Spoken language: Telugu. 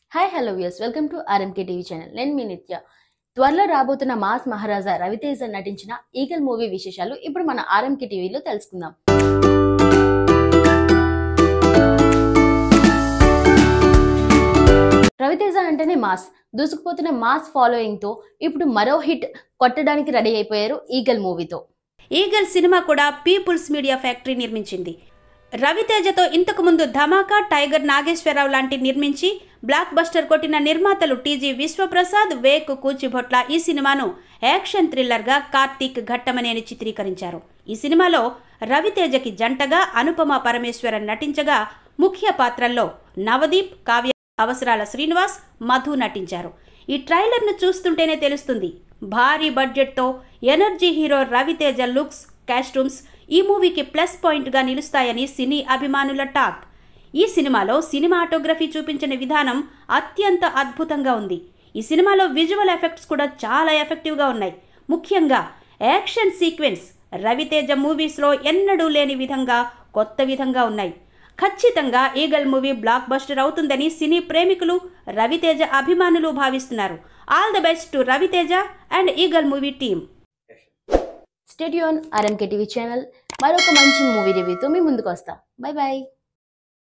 hi hello views welcome to RMK TV channel నేను మీ నిత్య త్వరలో రాబోతున్న మాస్ మహారాజా రవితేజ నటించిన ఈగల్ మూవీ విశేషాలు ఇప్పుడు మన ఆర్ఎంకే టీవీలో తెలుసుకుందాం రవితేజ అంటేనే మాస్ దూసుకుపోతున్న మాస్ ఫాలోయింగ్ తో ఇప్పుడు మరో హిట్ కొట్టడానికి రెడీ అయిపోయారు ఈగల్ మూవీతో ఈగల్ సినిమా కూడా పీపుల్స్ మీడియా ఫ్యాక్టరీ నిర్మించింది రవితేజతో ఇంతకు ముందు ధమాకా టైగర్ నాగేశ్వరరావు లాంటి నిర్మించి బ్లాక్ బస్టర్ కొట్టిన నిర్మాతలు టీజీ విశ్వప్రసాద్ వేక్ కూచిభొట్ల ఈ సినిమాను యాక్షన్ థ్రిల్లర్గా కార్తీక్ ఘట్టమనేని చిత్రీకరించారు ఈ సినిమాలో రవితేజకి జంటగా అనుపమ పరమేశ్వరన్ నటించగా ముఖ్య పాత్రల్లో నవదీప్ కావ్య అవసరాల శ్రీనివాస్ మధు నటించారు ఈ ట్రైలర్ను చూస్తుంటేనే తెలుస్తుంది భారీ బడ్జెట్తో energy hero Ravi Teja looks costumes ఈ మూవీకి ప్లస్ పాయింట్గా నిలుస్తాయని సినీ అభిమానుల టాక్ ఈ సినిమాలో సినిమాటోగ్రఫీ చూపించిన విధానం అత్యంత అద్భుతంగా ఉంది ఈ సినిమాలో విజువల్ ఎఫెక్ట్స్ కూడా చాలా ఎఫెక్టివ్గా ఉన్నాయి ముఖ్యంగా యాక్షన్ సీక్వెన్స్ రవితేజ మూవీస్లో ఎన్నడూ లేని విధంగా కొత్త విధంగా ఉన్నాయి ఖచ్చితంగా ఈగల్ మూవీ బ్లాక్ బస్టర్ అవుతుందని సినీ ప్రేమికులు రవితేజ అభిమానులు భావిస్తున్నారు all the best to Ravi Teja and Eagle movie team స్టేడియోన్ ఆర్ఎంకే టీవీ ఛానల్ మరొక మంచి మూవీ రివ్యూతో మీ ముందుకు వస్తా బై బాయ్